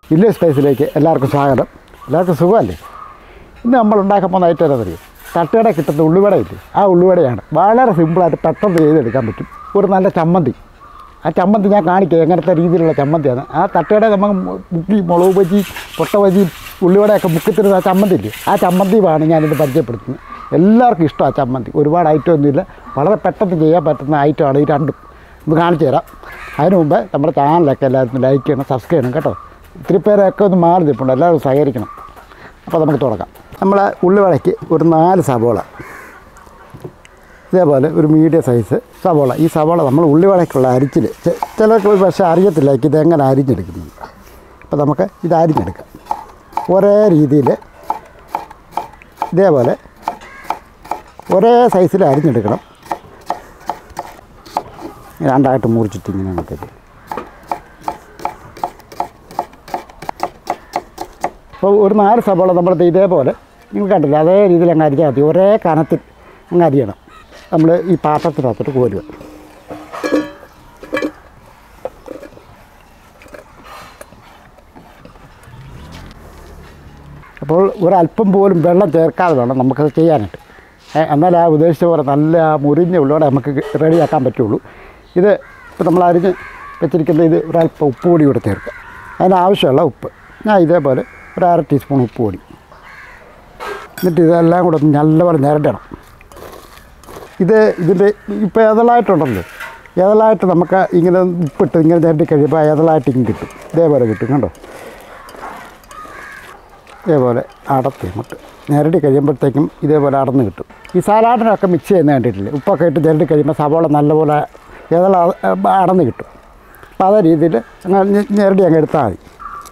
Village സ്പേസിലേക്ക് എല്ലാവർക്കും സ്വാഗതം എല്ലാവർക്കും സുഖമല്ലേ ഇന്ന് നമ്മൾ ഉണ്ടാക്കാൻ പോകുന്ന ഐറ്റം എന്താ അറിയും തട്ടുകട കിട്ടുന്ന ഉള്ളിവടയില്ലേ ആ ഉള്ളിവടയാണ് വളരെ സിമ്പിളായിട്ട് പെട്ടെന്ന് ചെയ്തെടുക്കാൻ പറ്റും ഒരു നല്ല ചമ്മന്തി ആ ചമ്മന്തി ഞാൻ കാണിക്കാം എങ്ങനത്തെ രീതിയിലുള്ള ചമ്മന്തിയാണ് ആ തട്ടുകട നമുക്ക് മുക്കി മുളക് ബജി പൊട്ട ബജി ഉള്ളിവടയൊക്കെ മുക്കിത്തരുന്ന ആ ചമ്മന്തി ഇല്ലേ ആ ചമ്മന്തിയുമാണ് ഞാനിത് പരിചയപ്പെടുത്തുന്നത് എല്ലാവർക്കും ഇഷ്ടമാണ് ചമ്മന്തി ഒരുപാട് ഐറ്റം ഒന്നുമില്ല വളരെ പെട്ടെന്ന് ചെയ്യാൻ പറ്റുന്ന ഐറ്റമാണ് ഈ രണ്ടും ഇത് കാണിച്ചു തരാം അതിന് മുമ്പ് നമ്മുടെ ചാനലൊക്കെ എല്ലാവരും ലൈക്ക് ചെയ്യണം സബ്സ്ക്രൈബ് ചെയ്യണം കേട്ടോ ഒത്തിരി പേരൊക്കെ ഒന്ന് മാറി നിൽപ്പുണ്ട് എല്ലാവരും സഹകരിക്കണം അപ്പോൾ നമുക്ക് തുടങ്ങാം നമ്മൾ ഉള്ളിവടയ്ക്ക് ഒരു നാല് സവോള ഇതേപോലെ ഒരു മീഡിയം സൈസ് സവോള ഈ സവോള നമ്മൾ ഉള്ളിവടയ്ക്കുള്ള അരിച്ചിൽ ചെ- ചിലർക്ക് ഒരു പക്ഷേ അറിയത്തില്ലായിരിക്കും ഇതെങ്ങനെ അരിഞ്ഞെടുക്കുന്നത് അപ്പോൾ നമുക്ക് ഇത് അരിഞ്ഞെടുക്കാം ഒരേ രീതിയിൽ ഇതേപോലെ ഒരേ സൈസിൽ അരിഞ്ഞെടുക്കണം രണ്ടായിട്ട് മുറിച്ചിട്ട് ഇങ്ങനെ അങ്ങോട്ടേക്ക് അപ്പോൾ ഒരു നാല് സവാള നമ്മൾ ദേ ഇതേപോലെ നിങ്ങൾ കണ്ടില്ല അതേ രീതിയിൽ അങ്ങ് അരിഞ്ഞാൽ മതി ഒരേ കനത്തിൽ അങ്ങ് അരിയണം നമ്മൾ ഈ പാത്രത്തിനകത്തോട്ട് കോരുക അപ്പോൾ ഒരല്പം പോലും വെള്ളം ചേർക്കാതെ വേണം നമുക്കത് ചെയ്യാനായിട്ട് ഏ, എന്നാൽ ആ ഉദ്ദേശിച്ച പോലെ നല്ല ആ മുരിഞ്ഞ ഉള്ളോടെ നമുക്ക് റെഡിയാക്കാൻ പറ്റുള്ളൂ ഇത് ഇപ്പോൾ നമ്മൾ അരിഞ്ഞ് വെച്ചിരിക്കുന്ന ഇത് ഒരല്പം ഉപ്പ് പൊടി കൂടെ ചേർക്കുക അതിനാവശ്യമുള്ള ഉപ്പ് ഞാൻ ഇതേപോലെ ഒരു അര ടീസ്പൂൺ ഉപ്പ് പൊടി എന്നിട്ട് ഇതെല്ലാം കൂടെ ഒന്ന് നല്ലപോലെ നിരട്ടണം ഇത് ഇതിൻ്റെ ഇപ്പോൾ ഏതളായിട്ടുണ്ടല്ലോ ഏതളായിട്ട് നമുക്ക് ഇങ്ങനെ ഉപ്പിട്ട് ഇങ്ങനെ നിരട്ടി കഴിയുമ്പോൾ ഏതളായിട്ട് ഇങ്ങനെ കിട്ടും ഇതേപോലെ കിട്ടും കണ്ടോ ഇതേപോലെ അടത്ത് ഇങ്ങോട്ട് ഞരടി കഴിയുമ്പോഴത്തേക്കും ഇതേപോലെ അടന്ന് കിട്ടും ഈ സാലാഡിനൊക്കെ മിക്സ് ചെയ്യുന്ന കണ്ടിട്ടില്ലേ ഉപ്പൊക്കെ ഇട്ട് ഞരടി കഴിയുമ്പോൾ സവോള നല്ലപോലെ ഏതള അടന്ന് കിട്ടും അപ്പോൾ അതേ രീതിയിൽ അങ്ങനെ ഞരടി അങ്ങ് എടുത്താൽ മതി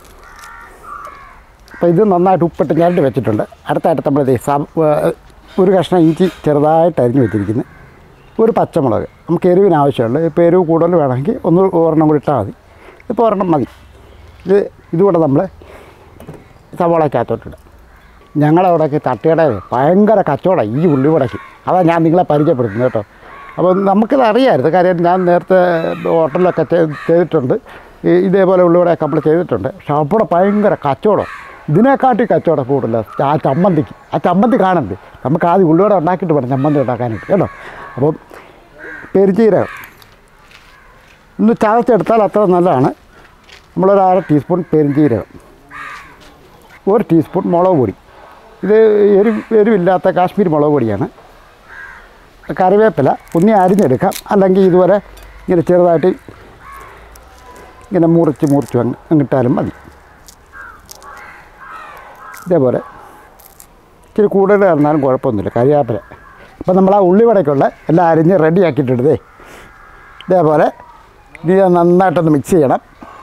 അപ്പോൾ ഇത് നന്നായിട്ട് ഉപ്പിട്ട് ഞരടി വെച്ചിട്ടുണ്ട് അടുത്തായിട്ട് നമ്മൾ ഇത് സബ് ഒരു കഷ്ണം ഇഞ്ചി ചെറുതായിട്ട് അരിഞ്ഞ് വെച്ചിരിക്കുന്നത് ഒരു പച്ചമുളക് നമുക്ക് എരിവിന് ആവശ്യമുള്ള ഇപ്പോൾ എരിവ് കൂടുതൽ വേണമെങ്കിൽ ഒന്ന് ഒരെണ്ണം കൂടി ഇട്ടാൽ മതി ഇപ്പോൾ ഒരെണ്ണം മതി ഇത് ഇതുകൂടെ നമ്മൾ സവാളക്കകത്തോട്ടിടും ഞങ്ങളവിടെയൊക്കെ തട്ടുകടയിൽ ഭയങ്കര കച്ചവടം ഈ ഉള്ളിവടയ്ക്ക് അതാണ് ഞാൻ നിങ്ങളെ പരിചയപ്പെടുത്തുന്നത് കേട്ടോ അപ്പോൾ നമുക്കിത് അറിയാമായിരുന്നു കാര്യം ഞാൻ നേരത്തെ ഹോട്ടലിലൊക്കെ ചെയ്- ചെയ്തിട്ടുണ്ട് ഈ ഇതേപോലെ ഉള്ളിവടയൊക്കെ നമ്മൾ ചെയ്തിട്ടുണ്ട് പക്ഷെ അവിടെ ഭയങ്കര കച്ചവടം ഇതിനെക്കാട്ടി കച്ചവടം കൂടുതൽ ആ ചമ്മന്തിക്ക് ആ ചമ്മന്തി കാണണ്ടേ നമുക്ക് ആദ്യം ഉള്ളിവട ഉണ്ടാക്കിയിട്ട് വേണം ചമ്മന്തി ഉണ്ടാക്കാനായിട്ട് കേട്ടോ അപ്പം പെരുജീരകം ഒന്ന് ചതച്ചെടുത്താൽ അത്ര നല്ലതാണ് നമ്മളൊരു അര ടീസ്പൂൺ പെരുംജീരകം ഒരു ടീസ്പൂൺ മുളക് പൊടി ഇത് എരിവ് എരിവില്ലാത്ത കാശ്മീരി മുളക് പൊടിയാണ് കറിവേപ്പില ഒന്നി അരിഞ്ഞെടുക്കാം അല്ലെങ്കിൽ ഇതുപോലെ ഇങ്ങനെ ചെറുതായിട്ട് ഇങ്ങനെ മുറിച്ച് മുറിച്ച് അങ്ങ് അങ്ങിട്ടാലും മതി ഇതേപോലെ ഇച്ചിരി കൂടുതൽ ഇറന്നാലും കുഴപ്പമൊന്നുമില്ല കറിവേപ്പില അപ്പം നമ്മൾ ആ ഉള്ളിവടയ്ക്കുള്ള എല്ലാം അരിഞ്ഞ് റെഡി ആക്കിയിട്ടിടുതേ ഇതേപോലെ ഇത് നന്നായിട്ടൊന്ന് മിക്സ് ചെയ്യണം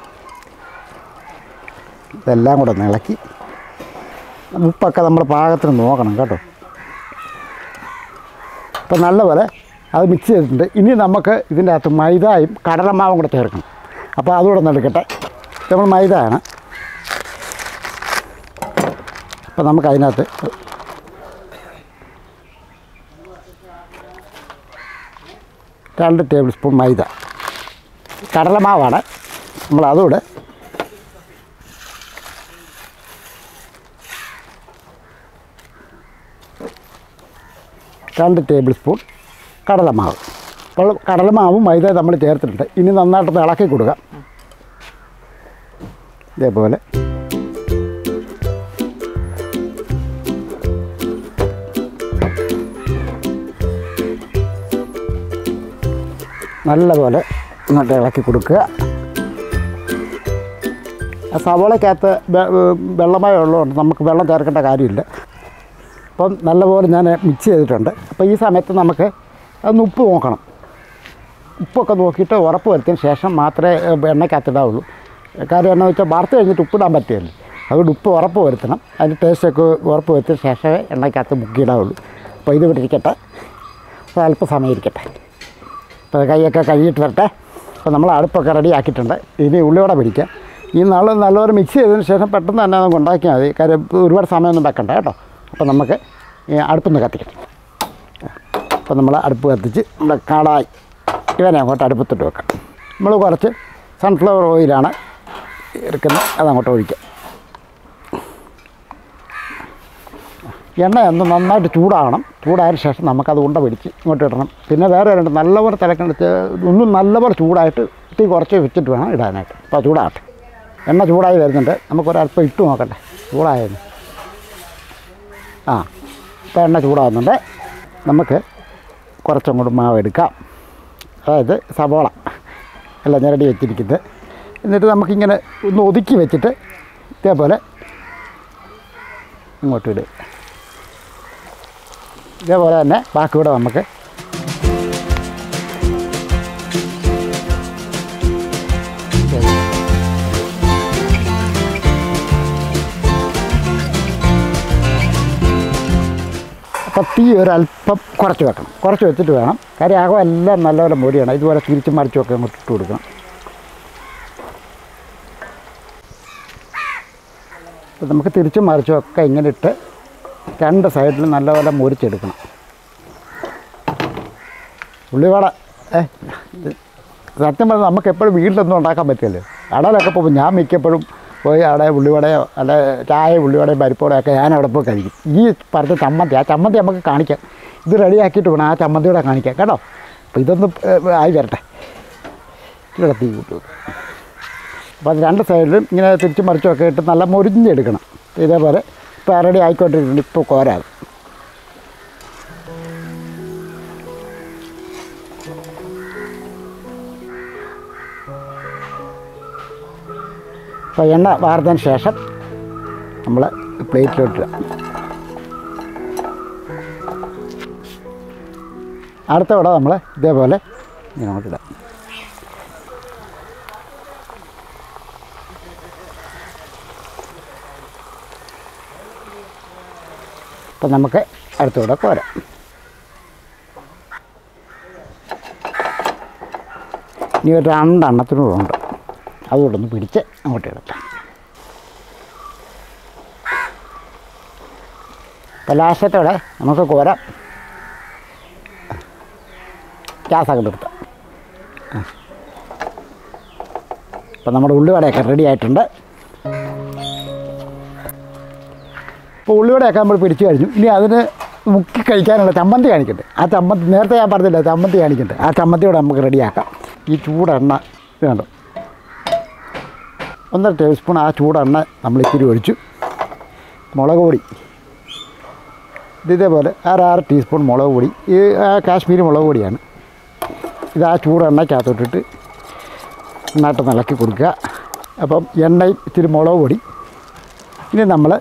ഇതെല്ലാം കൂടെ ഒന്ന് ഇളക്കി ഉപ്പൊക്കെ നമ്മൾ പാകത്തിന് നോക്കണം കേട്ടോ അപ്പം നല്ലപോലെ അത് മിക്സ് ചെയ്തിട്ടുണ്ട് ഇനി നമുക്ക് ഇതിൻ്റെ അകത്ത് മൈദയും കടലമാവും കൂടെ ചേർക്കണം അപ്പോൾ അതുകൂടെ ഒന്ന് എടുക്കട്ടെ നമ്മൾ മൈദയാണ് അപ്പം നമുക്ക് അതിനകത്ത് രണ്ട് ടേബിൾ സ്പൂൺ മൈദ കടലമാവാണ് നമ്മൾ അതുകൂടെ രണ്ട് ടേബിൾ സ്പൂൺ കടലമാവ് അപ്പോൾ കടലമാവും മൈദ നമ്മൾ ചേർത്തിട്ടുണ്ട് ഇനി നന്നായിട്ടൊന്ന് ഇളക്കി കൊടുക്കാം ഇതേപോലെ നല്ലപോലെ ഇങ്ങോട്ട് ഇളക്കി കൊടുക്കുക ആ സവോളയ്ക്കകത്ത് വെ- വെള്ളമയം ഉള്ളതുകൊണ്ട് നമുക്ക് വെള്ളം ചേർക്കേണ്ട കാര്യമില്ല അപ്പം നല്ലപോലെ ഞാൻ മിക്സ് ചെയ്തിട്ടുണ്ട് അപ്പോൾ ഈ സമയത്ത് നമുക്ക് അതൊന്ന് ഉപ്പ് നോക്കണം ഉപ്പൊക്കെ നോക്കിയിട്ട് ഉറപ്പ് വരുത്തിയതിന് ശേഷം മാത്രമേ ഏഹ്, എണ്ണയ്ക്കകത്തിടാവുള്ളൂ കാര്യം എന്നാ വെച്ചാൽ വറുത്ത് കഴിഞ്ഞിട്ട് ഉപ്പിടാൻ പറ്റില്ല അതുകൊണ്ട് ഉപ്പ് ഉറപ്പ് വരുത്തണം അതിൻ്റെ ടേസ്റ്റൊക്കെ ഉറപ്പ് വരുത്തിയ ശേഷമേ എണ്ണയ്ക്കകത്ത് മുക്കിയിടാവുള്ളൂ അപ്പോൾ ഇത് ഇവിടെ ഇരിക്കട്ടെ അപ്പോൾ അല്പം സമയം ഇരിക്കട്ടെ അപ്പോൾ കൈയൊക്കെ കഴുകിയിട്ട് വരട്ടെ അപ്പോൾ നമ്മൾ അടുപ്പൊക്കെ റെഡി ആക്കിയിട്ടുണ്ട് ഇനി ഉള്ളിയോടെ പിടിക്കാം ഈ നാൾ നല്ലപോലെ മിക്സ് ചെയ്തതിന് ശേഷം പെട്ടെന്ന് തന്നെ നമുക്ക് ഉണ്ടാക്കിയാൽ മതി കാര്യം ഒരുപാട് സമയമൊന്നും വെക്കണ്ട കേട്ടോ അപ്പോൾ നമുക്ക് ഈ അടുപ്പൊന്ന് കത്തിക്കട്ടെ അപ്പോൾ നമ്മൾ അടുപ്പ് കത്തിച്ച് നമ്മുടെ കാടായി ഇവനെ അങ്ങോട്ട് അടുപ്പത്തിട്ട് വെക്കാം നമ്മൾ കുറച്ച് സൺഫ്ലവർ ഓയിലാണ് എടുക്കുന്നത് അതങ്ങോട്ട് ഒഴിക്കാം എണ്ണ ഒന്ന് നന്നായിട്ട് ചൂടാകണം ചൂടായതിനു ശേഷം നമുക്കത് ഉണ്ട പിടിച്ച് ഇങ്ങോട്ട് ഇടണം പിന്നെ വേറെ രണ്ട് നല്ലപോലെ തിളക്കേണ്ട ഒന്നും നല്ലപോലെ ചൂടായിട്ട് തീ കുറച്ച് വെച്ചിട്ട് വേണം ഇടാനായിട്ട് അപ്പോൾ ചൂടാകട്ടെ എണ്ണ ചൂടായി വരുന്നുണ്ട് നമുക്കൊരല്പം ഇട്ട് നോക്കട്ടെ ചൂടായെന്ന് ആ ഇപ്പോൾ എണ്ണ ചൂടാകുന്നുണ്ട് നമുക്ക് കുറച്ചങ്ങോട്ട് മാവ് എടുക്കാം അതായത് സവോള എല്ലാം ഞരടി വെച്ചിരിക്കുന്നത് എന്നിട്ട് നമുക്കിങ്ങനെ ഒന്ന് ഒതുക്കി വെച്ചിട്ട് ഇതേപോലെ ഇങ്ങോട്ട് ഇടുക ഇതേപോലെ തന്നെ ബാക്കിയൂടെ നമുക്ക് അപ്പോൾ തീ ഒരല്പം കുറച്ച് വെക്കണം കുറച്ച് വെച്ചിട്ട് വേണം കാര്യം ആകെ എല്ലാം നല്ലപോലെ മൊരിയണം ഇതുപോലെ തിരിച്ചും മറിച്ചും ഒക്കെ അങ്ങോട്ട് ഇട്ട് കൊടുക്കണം അപ്പോൾ നമുക്ക് തിരിച്ചും മറിച്ചും ഒക്കെ ഇങ്ങനെ ഇട്ട് രണ്ട് സൈഡിലും നല്ലപോലെ മുരിച്ചെടുക്കണം ഉള്ളിവട ഏ ഇത് സത്യം പറഞ്ഞാൽ നമുക്ക് എപ്പോഴും വീട്ടിലൊന്നും ഉണ്ടാക്കാൻ പറ്റില്ലല്ലോ കടയിലൊക്കെ പോകുമ്പോൾ ഞാൻ മിക്കപ്പോഴും പോയി അവിടെ ഉള്ളിവടയോ അല്ലെ ചായ ഉള്ളിവടയും പരിപ്പോടയോ ഒക്കെ ഞാൻ അവിടെ പോയി കഴിക്കും ഈ പറഞ്ഞ ചമ്മന്തി ആ ചമ്മന്തി നമുക്ക് കാണിക്കാം ഇത് റെഡിയാക്കിയിട്ട് വേണം ആ ചമ്മന്തിയുടെ കാണിക്കാം കേട്ടോ അപ്പോൾ ഇതൊന്ന് ഏ, ആയി വരട്ടെ ഇവിടെ തീ കൂട്ടു അപ്പോൾ അത് രണ്ട് സൈഡിലും ഇങ്ങനെ തിരിച്ചും മറിച്ചും ഒക്കെ ഇട്ട് നല്ല മുരിഞ്ഞെടുക്കണം ഇതേപോലെ ഇപ്പോൾ റെഡി ആയിക്കൊണ്ടിരിക്കുന്നുണ്ട് ഇപ്പോൾ കോരാതെ അപ്പോൾ എണ്ണ വാർത്തതിന് ശേഷം നമ്മൾ പ്ലേറ്റിലോട്ട് അടുത്ത ഇവിടെ നമ്മൾ ഇതേപോലെ ഇങ്ങനെ അങ്ങോട്ട് ഇടാം അപ്പം നമുക്ക് അടുത്തൂടെ കോരാം ഇനി ഒരു രണ്ടെണ്ണത്തിനൂടെ ഉണ്ട് അതുകൂടെ ഒന്ന് പിടിച്ച് അങ്ങോട്ട് ഇടട്ടെ അപ്പോൾ ലാസ്റ്റത്തോടെ നമുക്ക് കോരാം ഗ്യാസൊക്കെ നിർത്താം അപ്പം നമ്മുടെ ഉള്ളിവടയൊക്കെ റെഡി ആയിട്ടുണ്ട് ഇപ്പോൾ ഉള്ളിവടയൊക്കെ നമ്മൾ പിടിച്ചു കഴിഞ്ഞു ഇനി അതിന് മുക്കി കഴിക്കാനുള്ള ചമ്മന്തി കാണിക്കട്ടെ ആ ചമ്മന്തി നേരത്തെ ഞാൻ പറഞ്ഞില്ല ചമ്മന്തി കാണിക്കട്ടെ ആ ചമ്മന്തിയോടെ നമുക്ക് റെഡിയാക്കാം ഈ ചൂടെണ്ണ ഇത് കണ്ടോ ഒന്നര ടേബിൾ സ്പൂൺ ആ ചൂടെണ്ണ നമ്മൾ ഇത്തിരി ഒഴിച്ചു മുളക് പൊടി ഇത് ഇതേപോലെ അര ടീസ്പൂൺ മുളക് പൊടി ഈ ആ കാശ്മീരി മുളക് പൊടിയാണ് ഇത് ആ ചൂടെണ്ണയ്ക്കകത്തോട്ടിട്ട് നന്നായിട്ട് നിലക്കി കൊടുക്കുക അപ്പം എണ്ണയും ഇത്തിരി മുളക് പൊടി ഇനി നമ്മൾ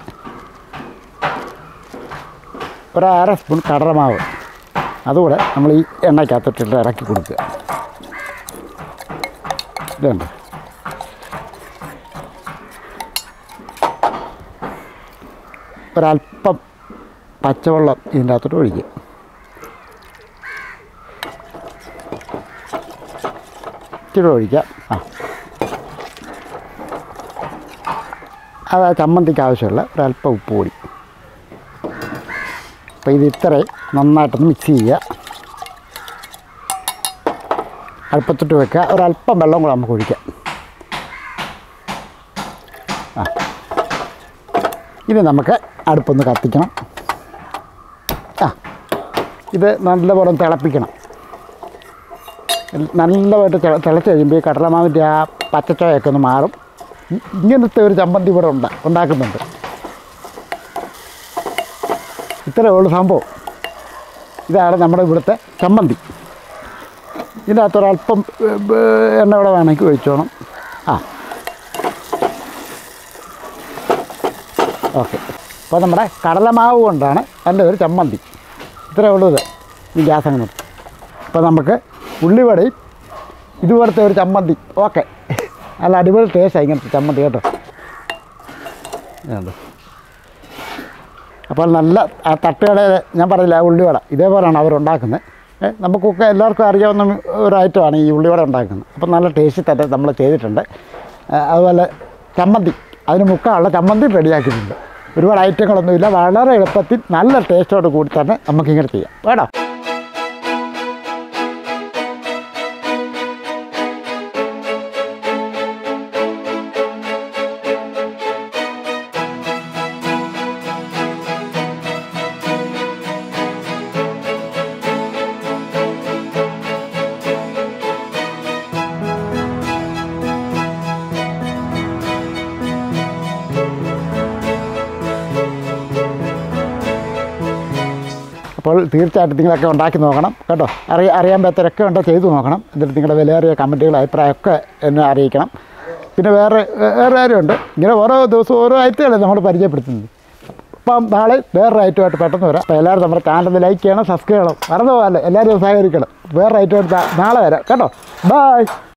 ഒരു അര സ്പൂൺ കടലമാവ് അതുകൂടെ നമ്മൾ ഈ എണ്ണയ്ക്കകത്തോട്ടിട്ട് ഇറക്കി കൊടുക്കുക ഇതുണ്ട് ഒരല്പം പച്ചവെള്ളം ഇതിൻ്റെ അകത്തോട്ട് ഒഴിക്കുക ഇച്ചിരി ഒഴിക്കാം ആ അത് ആ ചമ്മന്തിക്ക് ആവശ്യമുള്ള ഒരല്പം ഉപ്പ് പൊടി അപ്പോൾ ഇത് ഇത്രയും നന്നായിട്ടൊന്ന് മിക്സ് ചെയ്യുക അടുപ്പത്തിട്ട് വെക്കുക ഒരല്പം വെള്ളം കൂടെ നമുക്ക് ഒഴിക്കാം ആ ഇനി നമുക്ക് അടുപ്പൊന്ന് കത്തിക്കണം ആ ഇത് നല്ലപോലെ ഒന്ന് തിളപ്പിക്കണം നല്ലതായിട്ട് തിള തിളച്ച് കഴിയുമ്പോൾ ഈ കടലമാവിൻ്റെ ആ പച്ചച്ചോയൊക്കെ ഒന്ന് മാറും ഇ- ഇങ്ങനത്തെ ഒരു ചമ്മന്തി ഇവിടെ ഉണ്ടാ ഉണ്ടാക്കുന്നുണ്ട് ഇത്രയേ ഉള്ളൂ സംഭവം ഇതാണ് നമ്മുടെ ഇവിടുത്തെ ചമ്മന്തി ഇതിനകത്ത് ഒരല്പം ഏ, ഏ, എണ്ണ കൂടെ വേണമെങ്കിൽ ഒഴിച്ചോണം ആ ഓക്കെ അപ്പോൾ നമ്മുടെ കടലമാവ് കൊണ്ടാണ് നല്ലൊരു ചമ്മന്തി ഇത്രയേ ഉള്ളൂ ഇത് ഈ ഗ്യാസ് അങ്ങ് നിർത്തും അപ്പോൾ നമുക്ക് ഉള്ളിവടയും ഇതുപോലത്തെ ഒരു ചമ്മന്തി ഓക്കെ നല്ല അടിപൊളി ടേസ്റ്റാണ് ഇങ്ങനത്തെ ചമ്മന്തി കേട്ടോ ഇതുണ്ട്. അപ്പോൾ നല്ല ആ തട്ടുകടയിൽ ഞാൻ പറഞ്ഞില്ല ആ ഉള്ളിവട ഇതേപോലെയാണ് അവരുണ്ടാക്കുന്നത് ഏ, നമുക്കൊക്കെ എല്ലാവർക്കും അറിയാവുന്ന ഒരു ഐറ്റമാണ് ഈ ഉള്ളിവട ഉണ്ടാക്കുന്നത് അപ്പോൾ നല്ല ടേസ്റ്റ് തന്നെ നമ്മൾ ചെയ്തിട്ടുണ്ട് ആ, അതുപോലെ ചമ്മന്തി അതിന് മുക്കാനുള്ള ചമ്മന്തി റെഡിയാക്കിയിട്ടുണ്ട് ഒരുപാട് ഐറ്റങ്ങളൊന്നുമില്ല വളരെ എളുപ്പത്തിൽ നല്ല ടേസ്റ്റോട് കൂടി തന്നെ നമുക്കിങ്ങനെ ചെയ്യാം വേണം അപ്പോൾ തീർച്ചയായിട്ടും നിങ്ങളൊക്കെ ഉണ്ടാക്കി നോക്കണം കേട്ടോ അറിയ അറിയാൻ പറ്റാത്തവരൊക്കെ ഉണ്ടോ ചെയ്തു നോക്കണം എന്നിട്ട് നിങ്ങളുടെ വിലയേറിയ കമൻറ്റുകൾ അഭിപ്രായമൊക്കെ എന്നെ അറിയിക്കണം പിന്നെ വേറെ വേറെ കാര്യമുണ്ട് ഇങ്ങനെ ഓരോ ദിവസവും ഓരോ ഐറ്റമല്ലേ നമ്മൾ പരിചയപ്പെടുത്തുന്നത് അപ്പം നാളെ വേറൊരു ഐറ്റമായിട്ട് പെട്ടെന്ന് വരാം അപ്പോൾ എല്ലാവരും നമ്മുടെ ചാനൽ ലൈക്ക് ചെയ്യണം സബ്സ്ക്രൈബ് ചെയ്യണം മറന്നു പോകാല്ലേ എല്ലാവരും സഹകരിക്കണം വേറെ ഐറ്റമായിട്ട് നാളെ വരാം കേട്ടോ ബൈ